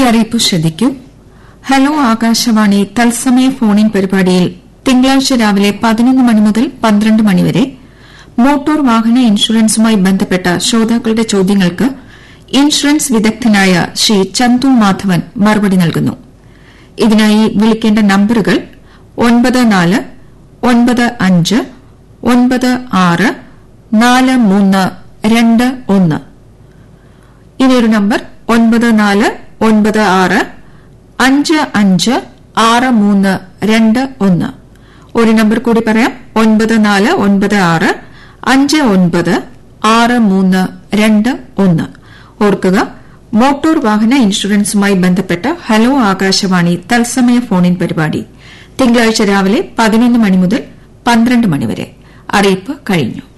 ഒരറിയിപ്പ് ശ്രദ്ധിക്കൂ ഹലോ ആകാശവാണി തത്സമയ ഫോണിൻ പരിപാടിയിൽ തിങ്കളാഴ്ച രാവിലെ പതിനൊന്ന് മണി മുതൽ പന്ത്രണ്ട് മണിവരെ മോട്ടോർ വാഹന ഇൻഷുറൻസുമായി ബന്ധപ്പെട്ട ശ്രോതാക്കളുടെ ചോദ്യങ്ങൾക്ക് ഇൻഷുറൻസ് വിദഗ്ധനായ ശ്രീ ചന്തു മാധവൻ മറുപടി നൽകുന്നു ഇതിനായി വിളിക്കേണ്ട നമ്പറുകൾ ഒൻപത് നാല് ഒൻപത് അഞ്ച് ഒൻപത് ആറ് നാല് മൂന്ന് രണ്ട് ഒന്ന് ഇനിയൊരു നമ്പർ ഒൻപത് നാല് ഒൻപത് ആറ് അഞ്ച് അഞ്ച് ആറ് മൂന്ന് രണ്ട് ഒന്ന് ഒരു നമ്പർ കൂടി പറയാം ഒൻപത് നാല് ഒൻപത് ആറ് അഞ്ച് ഒൻപത് ആറ് മൂന്ന് രണ്ട് ഒന്ന് ഓർക്കുക മോട്ടോർ വാഹന ഇൻഷുറൻസുമായി ബന്ധപ്പെട്ട ഹലോ ആകാശവാണി തത്സമയ ഫോണിൻ പരിപാടി തിങ്കളാഴ്ച രാവിലെ പതിനൊന്ന് മണി മുതൽ പന്ത്രണ്ട് മണിവരെ അറിയിപ്പ് കഴിഞ്ഞു